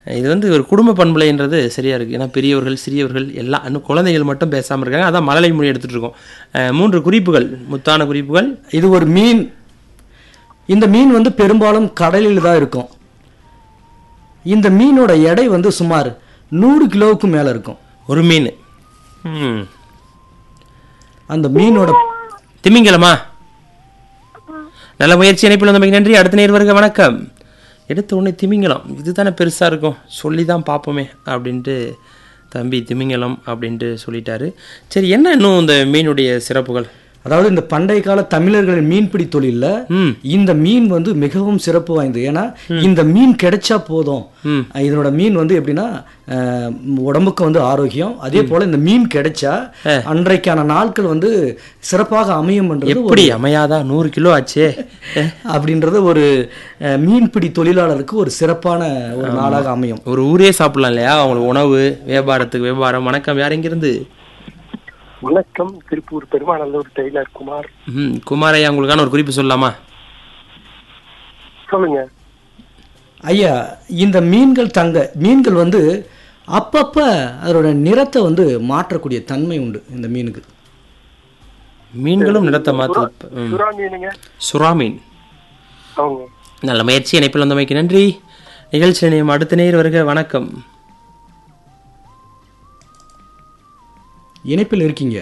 இது வந்து ஒரு குடும்ப பண்புலைன்றது சரியா இருக்கு ஏன்னா பெரியவர்கள் சிறியவர்கள் எல்லாம் இன்னும் குழந்தைகள் மட்டும் பேசாமல் இருக்காங்க அதான் மழலை மொழி எடுத்துட்டு இருக்கோம் அஹ், மூன்று குறிப்புகள் முத்தான குறிப்புகள் இது ஒரு மீன் இந்த மீன் வந்து பெரும்பாலும் கடலில் தான் இருக்கும் இந்த மீனோட எடை வந்து சுமார் நூறு கிலோவுக்கு மேலே இருக்கும் ஒரு மீன் ம் அந்த மீனோட திமிங்கலமா நல்ல முயற்சி இணைப்பில் வந்தமைக்கு நன்றி அடுத்த நேர் வருக வணக்கம் எடுத்த உடனே திமிங்கலம் இதுதானே பெருசாக இருக்கும் சொல்லி தான் பார்ப்போமே அப்படின்ட்டு தம்பி திமிங்கலம் அப்படின்ட்டு சொல்லிட்டாரு சரி என்ன இன்னும் இந்த மீனுடைய சிறப்புகள் அதாவது இந்த பண்டைய கால தமிழர்களின் மீன்பிடி தொழில்ல ம் இந்த மீன் வந்து மிகவும் சிறப்பு வாய்ந்தது ஏன்னா இந்த மீன் கிடைச்சா போதும் ம். இதனோட மீன் வந்து எப்படின்னா அஹ், உடம்புக்கு வந்து ஆரோக்கியம் அதே போல இந்த மீன் கிடைச்சா அன்றைக்கான நாட்கள் வந்து சிறப்பாக அமையும்ன்றது ஒரு- எப்படி அமையாதா நூறு கிலோ ஆச்சே அப்படின்றது ஒரு அஹ், மீன்பிடி தொழிலாளருக்கு ஒரு சிறப்பான ஒரு நாளாக அமையும் ஒரு ஊரே சாப்பிடலாம் இல்லையா அவங்களுக்கு உணவு வியாபாரத்துக்கு வியாபாரம் வணக்கம் யார் எங்கிருந்து வணக்கம் திருப்பூர் பெருமாநல்லூர் டெய்லர் குமார் ம் குமாரையா உங்களுக்கான ஒரு குறிப்பு சொல்லலாமா சொல்லுங்க ஐயா இந்த மீன்கள் தங்க மீன்கள் வந்து அப்பப்ப அதோட நிறத்தை வந்து மாற்றக்கூடிய தன்மை உண்டு இந்த மீனுக்கு மீன்களும் நிறத்தை மாற்று ம். சுறா மீனுங்க சுறா மீன் அவங்க நல்ல முயற்சி இணைப்பில் வந்தமைக்கு நன்றி நிகழ்ச்சி நிலையம் அடுத்த நேர் வருக வணக்கம் இணைப்பில் இருக்கீங்க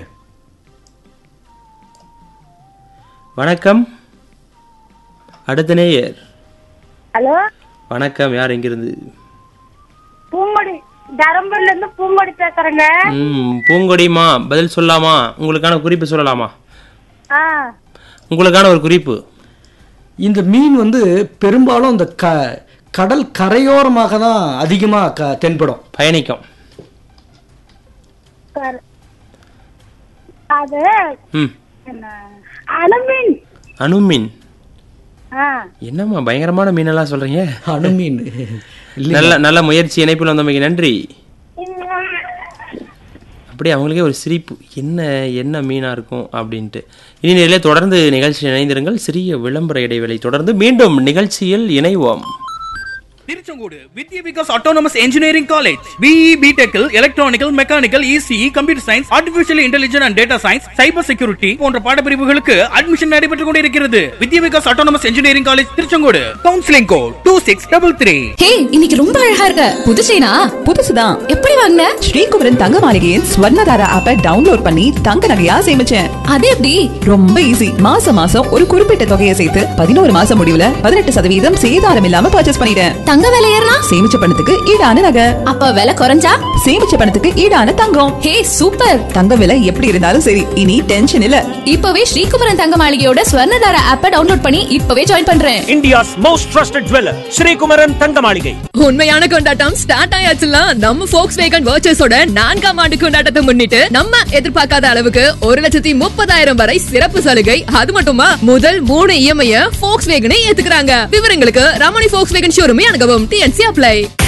வணக்கம் அடுத்த நேயர் ஹலோ வணக்கம் யார் எங்கிருந்து பூங்கொடி தரம்பூர்ல இருந்து பூங்கொடி பேசுறேங்க ம் பூங்கொடிமா பதில் சொல்லலாமா உங்களுக்கான குறிப்பு சொல்லலாமா ஆ உங்களுக்கான ஒரு குறிப்பு இந்த மீன் வந்து பெரும்பாலும் இந்த க கடல் கரையோரமாக தான் அதிகமாக க தென்படும் பயணிக்கும் சரி. அது ம் என்ன அலுமின் அணுமீன் ஆ என்னம்மா பயங்கரமான மீனெல்லாம் சொல்றீங்க அணுமீன் இல்லை நல்ல நல்ல முயற்சி இணைப்பில் வந்தமைக்கு நன்றி அப்படியே அவங்களுக்கே ஒரு சிரிப்பு என்ன என்ன மீனா இருக்கும் அப்படின்ட்டு இனி நிலையில தொடர்ந்து நிகழ்ச்சி இணைந்திருங்கள் சிறிய விளம்பர இடைவேளை தொடர்ந்து மீண்டும் நிகழ்ச்சியில் இணைவோம் Tiruchengode Vidya Vikas autonomous engineering college B பிடெக்கில் electrical mechanical ECE computer science artificial intelligence and data science cyber security போன்ற பாடப்பிரிவுகளுக்கு அட்மிஷன் நடைபெற்றுக் கொண்டிருக்கிறது Vidya Vikas autonomous engineering college Tiruchengode counselling code two six double three ஹே இன்னைக்கு ரொம்ப அழகா இருக்க புது செயினா புதுசுதான் எப்படி வாங்கின ஸ்ரீகுமரன் தங்க மாளிகையின் ஸ்வர்ணதாரா ஆப்பை டவுன்லோட் பண்ணி தங்க நகையா சேமிச்சேன் அது எப்படி ரொம்ப ஈஸி மாசம் மாசம் ஒரு குறிப்பிட்ட தொகையை சேர்த்து பதினோரு மாசம் முடிவுல பதினெட்டு சதவீதம் சேதாரம் இல்லாம பர்ச்சேஸ் பண்ணிட்டேன் தங்க விலை ஏறினா சேமிச்ச பணத்துக்கு ஈடான நகை அப்ப விலை குறைஞ்சா சேமிச்ச பணத்துக்கு ஈடான தங்கம் ஹே சூப்பர் தங்க விலை எப்படி இருந்தாலும் சரி இனி டென்ஷன் இல்ல இப்பவே ஸ்ரீகுமரன் தங்க மாளிகையோட ஸ்வர்ணதார ஆப்ப டவுன்லோட் பண்ணி இப்பவே ஜாயின் பண்றேன் India's most trusted jeweler, Sri Kumaran தங்க மாளிகை உண்மையான கொண்டாட்டம் ஸ்டார்ட் ஆயாச்சுல நம்ம ஃபோக்ஸ் வேகன் வர்ச்சஸோட நான்காம் ஆண்டு கொண்டாட்டத்தை முன்னிட்டு நம்ம எதிர்பார்க்காத அளவுக்கு ஒரு லட்சத்தி முப்பதாயிரம் வரை சிறப்பு சலுகை அது மட்டுமா முதல் மூணு இஎம்ஐ ஃபோக்ஸ் வேகனை ஏத்துக்கிறாங்க விவரங்களுக்கு ரமணி ஃபோக்ஸ் வேகன் ஷோரூமே அணுகவும் டிஎன்சி அப்ளை